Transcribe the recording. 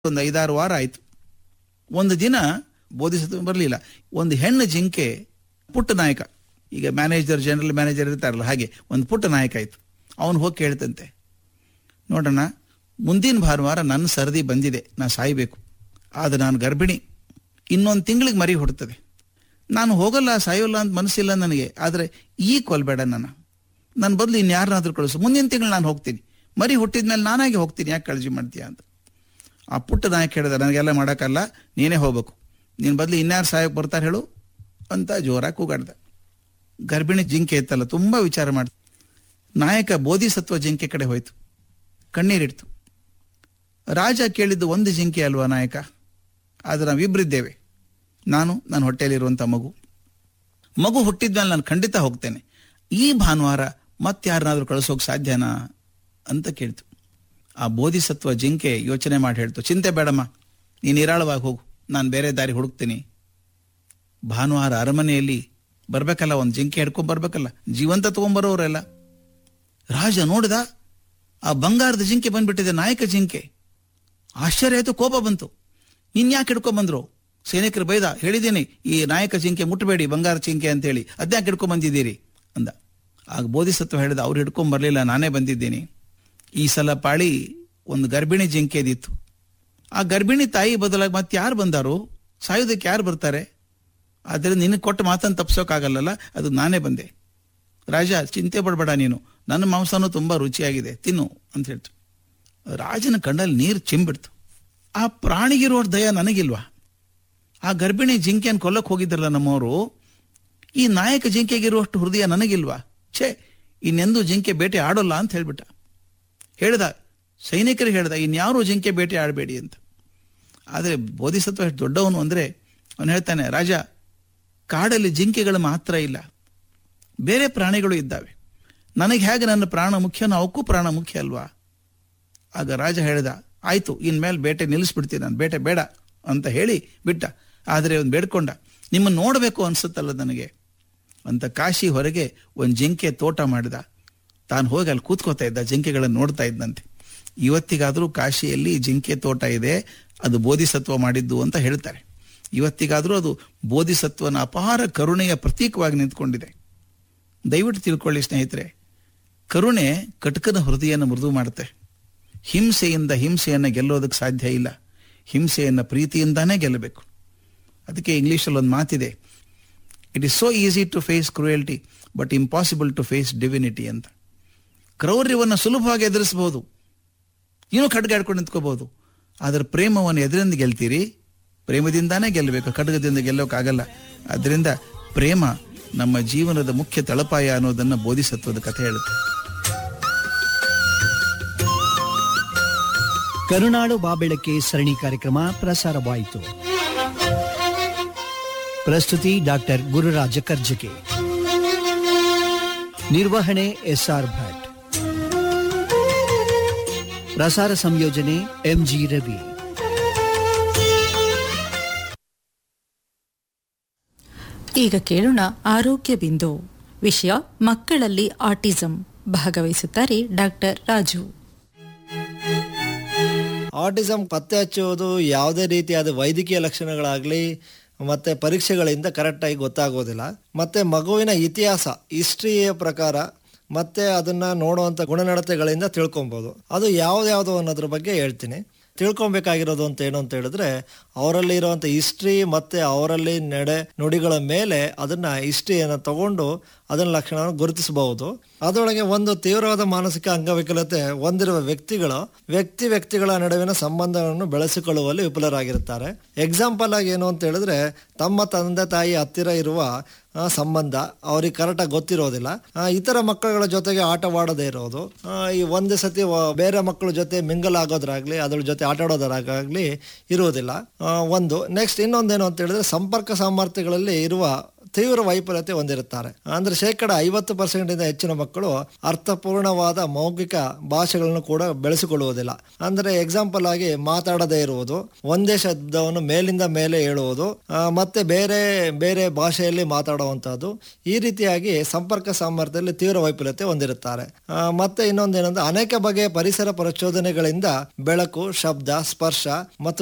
ಒಂದು ಐದಾರು ವಾರ ಆಯ್ತು ಒಂದು ದಿನ ಬೋಧಿಸತ್ವ ಬರಲಿಲ್ಲ ಒಂದು ಹೆಣ್ಣು ಜಿಂಕೆ ಪುಟ್ಟ ನಾಯಕ ಈಗ ಮ್ಯಾನೇಜರ್ ಜನರಲ್ ಮ್ಯಾನೇಜರ್ ಇರ್ತಾರಲ್ಲ ಹಾಗೆ ಒಂದು ಪುಟ್ಟ ನಾಯಕ ಆಯ್ತು ಅವನು ಹೋಗಿ ಕೇಳ್ತಂತೆ ನೋಡೋಣ ಮುಂದಿನ ಭಾನುವಾರ ನನ್ನ ಸರದಿ ಬಂದಿದೆ ನಾ ಸಾಯಬೇಕು ಆದರೆ ನಾನು ಗರ್ಭಿಣಿ ಇನ್ನೊಂದು ತಿಂಗಳಿಗೆ ಮರಿ ಹುಡ್ತದೆ ನಾನು ಹೋಗಲ್ಲ ಸಾಯೋಲ್ಲ ಅಂತ ಮನಸ್ಸಿಲ್ಲ ನನಗೆ ಆದರೆ ಈ ಕೊಲ್ಬೇಡ ನನ್ನ ನನ್ನ ಬದಲು ಇನ್ಯಾರನ್ನಾದ್ರೂ ಕಳಿಸು ಮುಂದಿನ ತಿಂಗಳು ನಾನು ಹೋಗ್ತೀನಿ ಮರಿ ಹುಟ್ಟಿದ್ಮೇಲೆ ನಾನಾಗಿ ಹೋಗ್ತೀನಿ ಯಾಕೆ ಕಾಳಜಿ ಮಾಡ್ತೀಯ ಅಂತ ಆ ಪುಟ್ಟ ನಾಯಕ ಹೇಳಿದ ನನಗೆಲ್ಲ ಮಾಡೋಕ್ಕಲ್ಲ ನೀನೇ ಹೋಗ್ಬೇಕು ನಿನ್ನ ಬದಲು ಇನ್ಯಾರು ಸಾಯಕ್ಕೆ ಬರ್ತಾರೆ ಹೇಳು ಅಂತ ಜೋರಾಗಿ ಕೂಗಾಡ್ದ ಗರ್ಭಿಣಿ ಜಿಂಕೆ ಇತ್ತಲ್ಲ ತುಂಬ ವಿಚಾರ ಮಾಡ್ತು ನಾಯಕ ಬೋಧಿಸತ್ವ ಜಿಂಕೆ ಕಡೆ ಹೋಯ್ತು ಕಣ್ಣೀರಿಡ್ತು ರಾಜ ಕೇಳಿದ್ದು ಒಂದು ಜಿಂಕೆ ಅಲ್ವಾ ನಾಯಕ ಆದರೆ ನಾವಿಬ್ಬರಿದ್ದೇವೆ ನಾನು ನನ್ನ ಹೊಟ್ಟೆಯಲ್ಲಿರುವಂಥ ಮಗು ಮಗು ಹುಟ್ಟಿದ್ಮೇಲೆ ನಾನು ಖಂಡಿತ ಹೋಗ್ತೇನೆ ಈ ಭಾನುವಾರ ಮತ್ತಾರನ್ನಾದ್ರೂ ಕಳಿಸೋಕೆ ಸಾಧ್ಯನಾ ಅಂತ ಕೇಳ್ತು ಆ ಬೋಧಿಸತ್ವ ಜಿಂಕೆ ಯೋಚನೆ ಮಾಡಿ ಹೇಳ್ತು ಚಿಂತೆ ಬೇಡಮ್ಮ ನೀನು ನಿರಾಳವಾಗಿ ಹೋಗು ನಾನು ಬೇರೆ ದಾರಿ ಹುಡುಕ್ತೀನಿ ಭಾನುವಾರ ಅರಮನೆಯಲ್ಲಿ ಬರ್ಬೇಕಲ್ಲ ಒಂದು ಜಿಂಕೆ ಹಿಡ್ಕೊಂಡ್ ಬರ್ಬೇಕಲ್ಲ ಜೀವಂತ ತಗೊಂಬರೋರೆಲ್ಲ ರಾಜ ನೋಡಿದ ಆ ಬಂಗಾರದ ಜಿಂಕೆ ಬಂದ್ಬಿಟ್ಟಿದೆ ನಾಯಕ ಜಿಂಕೆ ಆಶ್ಚರ್ಯ ಆಯ್ತು ಕೋಪ ಬಂತು ನಿನ್ ಯಾಕೆ ಹಿಡ್ಕೊಂಡ್ ಬಂದ್ರು ಸೈನಿಕರು ಬೈದ ಹೇಳಿದ್ದೀನಿ ಈ ನಾಯಕ ಜಿಂಕೆ ಮುಟ್ಟಬೇಡಿ ಬಂಗಾರ ಜಿಂಕೆ ಅಂತೇಳಿ ಅದ್ಯಾಕೆ ಹಿಡ್ಕೊಂಡ್ ಬಂದಿದ್ದೀರಿ ಅಂದ ಆಗ ಬೋಧಿಸತ್ವ ಹೇಳಿದ ಅವ್ರು ಹಿಡ್ಕೊಂಡ್ ಬರ್ಲಿಲ್ಲ ನಾನೇ ಬಂದಿದ್ದೀನಿ ಈ ಸಲ ಪಾಳಿ ಒಂದು ಗರ್ಭಿಣಿ ಜಿಂಕೆದಿತ್ತು ಆ ಗರ್ಭಿಣಿ ತಾಯಿ ಬದಲಾಗಿ ಮತ್ತೆ ಯಾರು ಬಂದಾರು ಸಾಯೋದಕ್ಕೆ ಯಾರು ಬರ್ತಾರೆ ಆದರೆ ನಿನಗೆ ಕೊಟ್ಟ ಮಾತನ್ನು ತಪ್ಸೋಕ್ಕಾಗಲ್ಲಲ್ಲ ಅದು ನಾನೇ ಬಂದೆ ರಾಜ ಚಿಂತೆ ಪಡಬೇಡ ನೀನು ನನ್ನ ಮಾಂಸನೂ ತುಂಬ ರುಚಿಯಾಗಿದೆ ತಿನ್ನು ಅಂತ ಹೇಳ್ತು ರಾಜನ ಕಣ್ಣಲ್ಲಿ ನೀರು ಚಿಂಬಿಡ್ತು ಆ ಪ್ರಾಣಿಗಿರೋ ದಯ ನನಗಿಲ್ವಾ ಆ ಗರ್ಭಿಣಿ ಜಿಂಕೆಯನ್ನು ಕೊಲ್ಲಕ್ಕೆ ಹೋಗಿದ್ರಲ್ಲ ನಮ್ಮವರು ಈ ನಾಯಕ ಜಿಂಕೆಗಿರುವಷ್ಟು ಹೃದಯ ನನಗಿಲ್ವಾ ಛೇ ಇನ್ನೆಂದೂ ಜಿಂಕೆ ಬೇಟೆ ಆಡೋಲ್ಲ ಅಂತ ಹೇಳ್ಬಿಟ್ಟ ಹೇಳ್ದ ಸೈನಿಕರಿಗೆ ಹೇಳ್ದ ಇನ್ಯಾರೂ ಜಿಂಕೆ ಬೇಟೆ ಆಡಬೇಡಿ ಅಂತ ಆದರೆ ಬೋಧಿಸತ್ವ ಎಷ್ಟು ದೊಡ್ಡವನು ಅಂದರೆ ಅವನು ಹೇಳ್ತಾನೆ ರಾಜ ಕಾಡಲ್ಲಿ ಜಿಂಕೆಗಳು ಮಾತ್ರ ಇಲ್ಲ ಬೇರೆ ಪ್ರಾಣಿಗಳು ಇದ್ದಾವೆ ನನಗೆ ಹೇಗೆ ನನ್ನ ಪ್ರಾಣ ಮುಖ್ಯನೋ ಅವಕ್ಕೂ ಪ್ರಾಣ ಮುಖ್ಯ ಅಲ್ವಾ ಆಗ ರಾಜ ಹೇಳಿದ ಆಯ್ತು ಇನ್ಮೇಲೆ ಬೇಟೆ ನಿಲ್ಲಿಸ್ಬಿಡ್ತೀನಿ ನಾನು ಬೇಟೆ ಬೇಡ ಅಂತ ಹೇಳಿ ಬಿಟ್ಟ ಆದರೆ ಒಂದು ಬೇಡ್ಕೊಂಡ ನಿಮ್ಮನ್ನು ನೋಡಬೇಕು ಅನ್ಸುತ್ತಲ್ಲ ನನಗೆ ಅಂತ ಕಾಶಿ ಹೊರಗೆ ಒಂದು ಜಿಂಕೆ ತೋಟ ಮಾಡಿದ ತಾನು ಹೋಗಿ ಅಲ್ಲಿ ಕೂತ್ಕೋತಾ ಇದ್ದ ಜಿಂಕೆಗಳನ್ನು ನೋಡ್ತಾ ಇದ್ದಂತೆ ಇವತ್ತಿಗಾದರೂ ಕಾಶಿಯಲ್ಲಿ ಜಿಂಕೆ ತೋಟ ಇದೆ ಅದು ಬೋಧಿಸತ್ವ ಮಾಡಿದ್ದು ಅಂತ ಹೇಳ್ತಾರೆ ಇವತ್ತಿಗಾದರೂ ಅದು ಬೋಧಿಸತ್ವನ ಅಪಾರ ಕರುಣೆಯ ಪ್ರತೀಕವಾಗಿ ನಿಂತ್ಕೊಂಡಿದೆ ದಯವಿಟ್ಟು ತಿಳ್ಕೊಳ್ಳಿ ಸ್ನೇಹಿತರೆ ಕರುಣೆ ಕಟಕನ ಹೃದಯನ ಮೃದು ಮಾಡುತ್ತೆ ಹಿಂಸೆಯಿಂದ ಹಿಂಸೆಯನ್ನು ಗೆಲ್ಲೋದಕ್ಕೆ ಸಾಧ್ಯ ಇಲ್ಲ ಹಿಂಸೆಯನ್ನು ಪ್ರೀತಿಯಿಂದಾನೇ ಗೆಲ್ಲಬೇಕು ಅದಕ್ಕೆ ಇಂಗ್ಲೀಷಲ್ಲಿ ಒಂದು ಮಾತಿದೆ it is so easy to face cruelty but impossible to face divinity ಅಂತ ಕ್ರೌರ್ಯವನ್ನು ಸುಲಭವಾಗಿ ಎದುರಿಸಬಹುದು ಏನೋ ಖಡ್ಗಾಡ್ಕೊಂಡು ನಿಂತ್ಕೋಬಹುದು ಆದರೆ ಪ್ರೇಮವನ್ನು ಎದರಿಂದ ಗೆಲ್ತೀರಿ ಪ್ರೇಮದಿಂದಾನೇ ಗೆಲ್ಲಬೇಕು ಖಡ್ಗದಿಂದ ಗೆಲ್ಲೋಕ್ಕಾಗಲ್ಲ ಅದರಿಂದ ಪ್ರೇಮ ನಮ್ಮ ಜೀವನದ ಮುಖ್ಯ ತಳಪಾಯ ಅನ್ನೋದನ್ನು ಬೋಧಿಸತ್ವದ ಕಥೆ ಹೇಳುತ್ತೆ ಕರುನಾಡು ಬಾಬೆಳಕೆ ಸರಣಿ ಕಾರ್ಯಕ್ರಮ ಪ್ರಸಾರವಾಯಿತು ಪ್ರಸ್ತುತಿ ಡಾಕ್ಟರ್ ಗುರುರಾಜ ಕರ್ಜಕೆ ನಿರ್ವಹಣೆ ಎಸ್ಆರ್ ಭಟ್ ಪ್ರಸಾರ ಸಂಯೋಜನೆ ಎಂಜಿ ರವಿ ಈಗ ಕೇಳೋಣ ಆರೋಗ್ಯ ಬಿಂದು ವಿಷಯ ಮಕ್ಕಳಲ್ಲಿ ಆಟಿಸಂ ಭಾಗವಹಿಸುತ್ತಾರೆ ಡಾಕ್ಟರ್ ರಾಜು ಆಟಿಸಮ್ ಪತ್ತೆ ಹಚ್ಚುವುದು ಯಾವುದೇ ರೀತಿಯಾದ ವೈದ್ಯಕೀಯ ಲಕ್ಷಣಗಳಾಗಲಿ ಮತ್ತೆ ಪರೀಕ್ಷೆಗಳಿಂದ ಕರೆಕ್ಟಾಗಿ ಗೊತ್ತಾಗೋದಿಲ್ಲ ಮತ್ತೆ ಮಗುವಿನ ಇತಿಹಾಸ ಹಿಸ್ಟ್ರಿಯ ಪ್ರಕಾರ ಮತ್ತೆ ಅದನ್ನ ನೋಡುವಂಥ ಗುಣನಡತೆಗಳಿಂದ ತಿಳ್ಕೊಬೋದು ಅದು ಯಾವ್ದ್ಯಾವುದು ಅನ್ನೋದ್ರ ಬಗ್ಗೆ ಹೇಳ್ತೀನಿ ತಿಳ್ಕೊಬೇಕಾಗಿರೋದು ಅಂತ ಏನು ಅಂತ ಹೇಳಿದ್ರೆ ಅವರಲ್ಲಿ ಇರುವಂಥ ಹಿಸ್ಟ್ರಿ ಮತ್ತೆ ಅವರಲ್ಲಿ ನಡೆ ನುಡಿಗಳ ಮೇಲೆ ಅದನ್ನ ಹಿಸ್ಟ್ರಿಯನ್ನು ತಗೊಂಡು ಅದನ್ನ ಲಕ್ಷಣವನ್ನು ಗುರುತಿಸಬಹುದು ಅದರೊಳಗೆ ಒಂದು ತೀವ್ರವಾದ ಮಾನಸಿಕ ಅಂಗವಿಕಲತೆ ಹೊಂದಿರುವ ವ್ಯಕ್ತಿಗಳು ವ್ಯಕ್ತಿ ವ್ಯಕ್ತಿಗಳ ನಡುವಿನ ಸಂಬಂಧವನ್ನು ಬೆಳೆಸಿಕೊಳ್ಳುವಲ್ಲಿ ವಿಫಲರಾಗಿರುತ್ತಾರೆ ಎಕ್ಸಾಂಪಲ್ ಆಗಿ ಏನು ಅಂತ ಹೇಳಿದ್ರೆ ತಮ್ಮ ತಂದೆ ತಾಯಿ ಹತ್ತಿರ ಇರುವ ಆ, ಸಂಬಂಧ ಅವ್ರಿಗೆ ಕರೆಕ್ಟಾಗಿ ಗೊತ್ತಿರೋದಿಲ್ಲ ಆ, ಇತರ ಮಕ್ಕಳ ಜೊತೆಗೆ ಆಟವಾಡದೇ ಇರೋದು ಆ, ಈ ಒಂದೇ ಸತಿ ವ- ಬೇರೆ ಮಕ್ಕಳ ಜೊತೆ ಮಿಂಗಲ್ ಆಗೋದ್ರಾಗ್ಲಿ ಅದ್ರ ಜೊತೆ ಆಟ ಆಡೋದ್ರಾಗಲಿ ಇರುವುದಿಲ್ಲ ಆ, ಒಂದು ನೆಕ್ಸ್ಟ್ ಇನ್ನೊಂದೇನು ಅಂತ ಹೇಳಿದ್ರೆ ಸಂಪರ್ಕ ಸಾಮರ್ಥ್ಯಗಳಲ್ಲಿ ಇರುವ ತೀವ್ರ ವೈಫಲ್ಯತೆ ಹೊಂದಿರುತ್ತಾರೆ ಅಂದ್ರೆ ಶೇಕಡ ಐವತ್ತು ಪರ್ಸೆಂಟಿಂದ ಹೆಚ್ಚಿನ ಮಕ್ಕಳು ಅರ್ಥಪೂರ್ಣವಾದ ಮೌಖಿಕ ಭಾಷೆಗಳನ್ನು ಕೂಡ ಬೆಳೆಸಿಕೊಳ್ಳುವುದಿಲ್ಲ ಅಂದ್ರೆ ಎಕ್ಸಾಂಪಲ್ ಆಗಿ ಮಾತಾಡದೇ ಇರುವುದು ಒಂದೇ ಶಬ್ದವನ್ನು ಮೇಲಿಂದ ಮೇಲೆ ಹೇಳುವುದು ಆ, ಮತ್ತೆ ಬೇರೆ ಬೇರೆ ಭಾಷೆಯಲ್ಲಿ ಮಾತಾಡುವಂತಹದ್ದು ಈ ರೀತಿಯಾಗಿ ಸಂಪರ್ಕ ಸಾಮರ್ಥ್ಯದಲ್ಲಿ ತೀವ್ರ ವೈಫಲ್ಯತೆ ಹೊಂದಿರುತ್ತಾರೆ ಆ, ಮತ್ತೆ ಇನ್ನೊಂದೇನೆಂದ್ರೆ ಅನೇಕ ಬಗೆಯ ಪರಿಸರ ಪ್ರಚೋದನೆಗಳಿಂದ ಬೆಳಕು ಶಬ್ದ ಸ್ಪರ್ಶ ಮತ್ತು